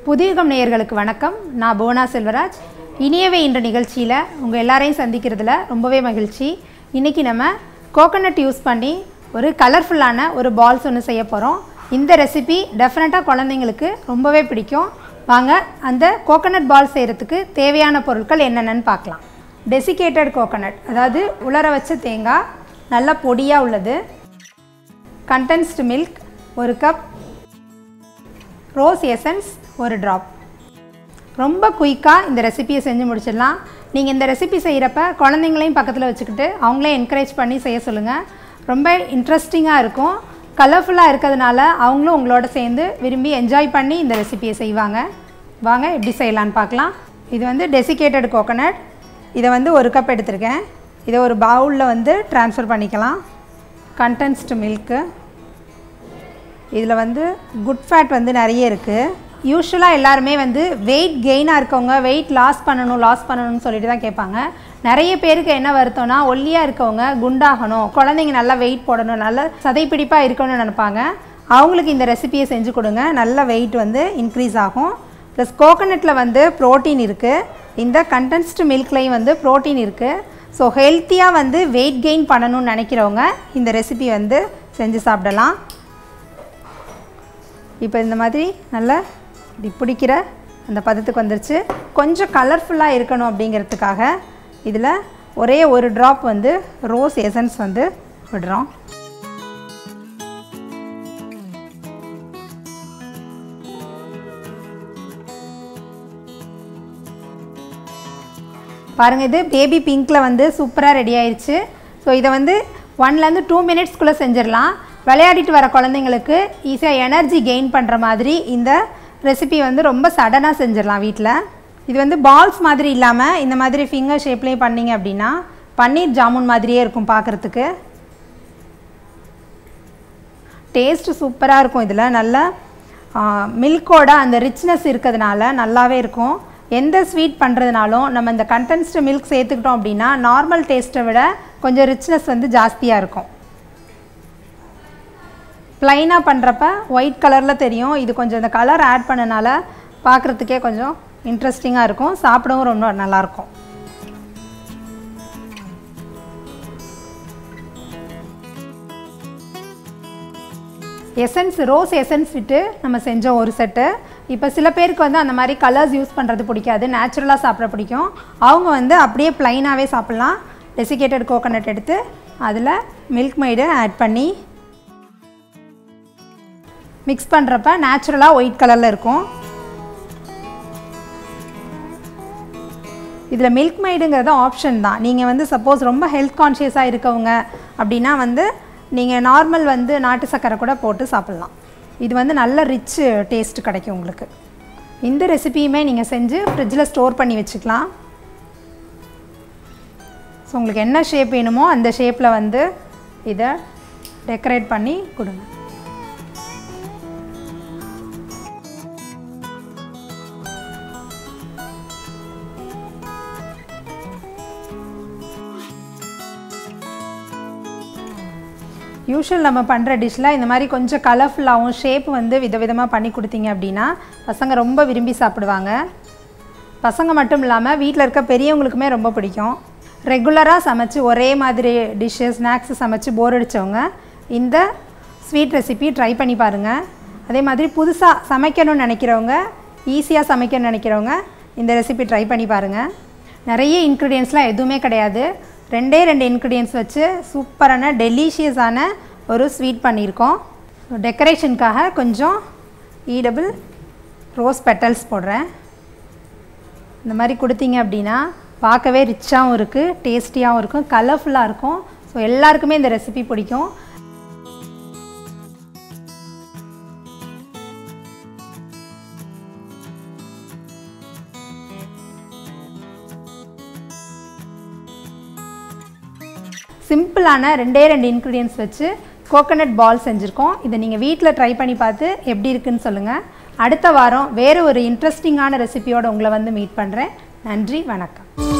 புதியுகம் நேயர்களுக்கு வணக்கம் நான் புவனா செல்வராஜ் இனியவே என்ற நிகழ்ச்சியில் உங்கள் எல்லாரையும் சந்திக்கிறதுல ரொம்பவே மகிழ்ச்சி இன்றைக்கி நம்ம கோகனட் யூஸ் பண்ணி ஒரு கலர்ஃபுல்லான ஒரு பால்ஸ் ஒன்று செய்ய போகிறோம் இந்த ரெசிபி டெஃபினட்டாக குழந்தைங்களுக்கு ரொம்பவே பிடிக்கும் வாங்க அந்த கோகனட் பால் செய்கிறதுக்கு தேவையான பொருட்கள் என்னென்னு பார்க்கலாம் டெசிகேட்டட் கோகனட் அதாவது உலர வச்ச தேங்காய் நல்ல பொடியாக உள்ளது கண்டென்ஸ்டு மில்க் ஒரு கப் ரோஸ் எசன்ஸ் ஒரு ட்ராப் ரொம்ப குயிக்காக இந்த ரெசிபியை செஞ்சு முடிச்சிடலாம் நீங்கள் இந்த ரெசிபி செய்கிறப்ப குழந்தைங்களையும் பக்கத்தில் வச்சுக்கிட்டு அவங்களே என்கரேஜ் பண்ணி செய்ய சொல்லுங்கள் ரொம்ப இன்ட்ரெஸ்டிங்காக இருக்கும் கலர்ஃபுல்லாக இருக்கிறதுனால அவங்களும் உங்களோட சேர்ந்து விரும்பி என்ஜாய் பண்ணி இந்த ரெசிபியை செய்வாங்க வாங்க எப்படி செய்யலான்னு பார்க்கலாம் இது வந்து டெசிகேட்டட் கோகனட் இதை வந்து ஒரு கப் எடுத்திருக்கேன் இதை ஒரு பவுலில் வந்து ட்ரான்ஸ்ஃபர் பண்ணிக்கலாம் கண்டென்ஸ்டு மில்க்கு இதில் வந்து குட் ஃபேட் வந்து நிறைய இருக்குது யூஸ்வலாக எல்லாருமே வந்து வெயிட் கெயினாக இருக்கவங்க வெயிட் லாஸ் பண்ணணும் லாஸ் பண்ணணும்னு சொல்லிட்டு தான் கேட்பாங்க நிறைய பேருக்கு என்ன வருத்தம்னா ஒல்லியாக இருக்கவங்க குண்டாகணும் குழந்தைங்க நல்லா வெயிட் போடணும் நல்ல சதைப்பிடிப்பாக இருக்கணும்னு நினைப்பாங்க அவங்களுக்கு இந்த ரெசிபியை செஞ்சு கொடுங்க நல்ல வெயிட் வந்து இன்க்ரீஸ் ஆகும் ப்ளஸ் கோகனட்டில் வந்து ப்ரோட்டீன் இருக்குது இந்த கண்டென்ஸ்டு மில்க்லேயும் வந்து ப்ரோட்டீன் இருக்குது ஸோ ஹெல்த்தியாக வந்து வெயிட் கெயின் பண்ணணும்னு நினைக்கிறவங்க இந்த ரெசிபி வந்து செஞ்சு சாப்பிடலாம் இப்போ இந்த மாதிரி நல்லா இப்படி பிடிக்கிற அந்த பதத்துக்கு வந்துருச்சு கொஞ்சம் கலர்ஃபுல்லாக இருக்கணும் அப்படிங்கிறதுக்காக இதில் ஒரே ஒரு ட்ராப் வந்து ரோஸ் எசன்ஸ் வந்து விடுறோம் பாருங்கள் இது பேபி பிங்க்கில் வந்து சூப்பராக ரெடி ஆயிடுச்சு ஸோ இதை வந்து ஒன்லேருந்து டூ மினிட்ஸ்க்குள்ளே செஞ்சிடலாம் விளையாடிட்டு வர குழந்தைங்களுக்கு ஈஸியாக எனர்ஜி கெயின் பண்ணுற மாதிரி இந்த ரெசிபி வந்து ரொம்ப சடனாக செஞ்சிடலாம் வீட்டில் இது வந்து பால்ஸ் மாதிரி இல்லாமல் இந்த மாதிரி ஃபிங்கர் ஷேப்லேயே பண்ணிங்க அப்படின்னா பன்னீர் ஜாமுன் மாதிரியே இருக்கும் பார்க்குறதுக்கு டேஸ்ட்டு சூப்பராக இருக்கும் இதில் நல்ல மில்கோட அந்த ரிச்னஸ் இருக்கிறதுனால நல்லாவே இருக்கும் எந்த ஸ்வீட் பண்ணுறதுனாலும் நம்ம இந்த கண்டென்ஸ்டு மில்க் சேர்த்துக்கிட்டோம் அப்படின்னா நார்மல் டேஸ்ட்டை விட கொஞ்சம் ரிச்னஸ் வந்து ஜாஸ்தியாக இருக்கும் ப்ளைனாக பண்ணுறப்ப ஒயிட் கலரில் தெரியும் இது கொஞ்சம் இந்த கலர் ஆட் பண்ணனால பார்க்குறதுக்கே கொஞ்சம் இன்ட்ரெஸ்டிங்காக இருக்கும் சாப்பிடவும் ரொம்ப நல்லாயிருக்கும் எசன்ஸ் ரோஸ் எசன்ஸ் விட்டு நம்ம செஞ்சோம் ஒரு செட்டு இப்போ சில பேருக்கு வந்து அந்த மாதிரி கலர்ஸ் யூஸ் பண்ணுறது பிடிக்காது நேச்சுரலாக சாப்பிட பிடிக்கும் அவங்க வந்து அப்படியே ப்ளைனாகவே சாப்பிட்லாம் டெசிகேட்டட் கோகோனட் எடுத்து அதில் மில்க் மைடு ஆட் பண்ணி மிக்ஸ் பண்ணுறப்ப நேச்சுரலாக ஒயிட் கலரில் இருக்கும் இதில் மில்க் மைடுங்கிறது ஆப்ஷன் தான் நீங்கள் வந்து சப்போஸ் ரொம்ப ஹெல்த் கான்ஷியஸாக இருக்கவங்க அப்படின்னா வந்து நீங்கள் நார்மல் வந்து நாட்டு சர்க்கரை கூட போட்டு சாப்பிட்லாம் இது வந்து நல்ல ரிச் டேஸ்ட் கிடைக்கும் உங்களுக்கு இந்த ரெசிபியுமே நீங்கள் செஞ்சு ஃப்ரிட்ஜில் ஸ்டோர் பண்ணி வச்சுக்கலாம் ஸோ உங்களுக்கு என்ன ஷேப் வேணுமோ அந்த ஷேப்பில் வந்து இதை டெக்கரேட் பண்ணி கொடுங்க யூஷுவல் நம்ம பண்ணுற டிஷ்ஷில் இந்த மாதிரி கொஞ்சம் கலர்ஃபுல்லாகவும் ஷேப் வந்து விதவிதமாக பண்ணி கொடுத்தீங்க அப்படின்னா பசங்க ரொம்ப விரும்பி சாப்பிடுவாங்க பசங்க மட்டும் இல்லாமல் வீட்டில் இருக்க பெரியவங்களுக்குமே ரொம்ப பிடிக்கும் ரெகுலராக சமைச்சு ஒரே மாதிரி டிஷ்ஷு ஸ்நாக்ஸு சமைச்சு போர் அடித்தவங்க இந்த ஸ்வீட் ரெசிபி ட்ரை பண்ணி பாருங்கள் அதே மாதிரி புதுசாக சமைக்கணும்னு நினைக்கிறவங்க ஈஸியாக சமைக்கணும்னு நினைக்கிறவங்க இந்த ரெசிபி ட்ரை பண்ணி பாருங்கள் நிறைய இன்க்ரீடியன்ஸ்லாம் எதுவுமே கிடையாது ரெண்டே ரெண்டு இன்க்ரீடியன்ஸ் வச்சு சூப்பரான டெலிஷியஸான ஒரு ஸ்வீட் பண்ணியிருக்கோம் டெக்கரேஷனுக்காக கொஞ்சம் ஈடபிள் ரோஸ் பெட்டல்ஸ் போடுறேன் இந்த மாதிரி கொடுத்தீங்க அப்படின்னா பார்க்கவே ரிச்சாகவும் இருக்குது டேஸ்டியாகவும் இருக்கும் கலர்ஃபுல்லாக இருக்கும் ஸோ எல்லாருக்குமே இந்த ரெசிபி பிடிக்கும் சிம்பிளான ரெண்டே ரெண்டு இன்க்ரீடியன்ஸ் வச்சு கோகனட் பால் செஞ்சுருக்கோம் இதை நீங்கள் வீட்டில் ட்ரை பண்ணி பார்த்து எப்படி இருக்குன்னு சொல்லுங்கள் அடுத்த வாரம் வேறு ஒரு இன்ட்ரெஸ்டிங்கான ரெசிபியோடு உங்களை வந்து மீட் பண்ணுறேன் நன்றி வணக்கம்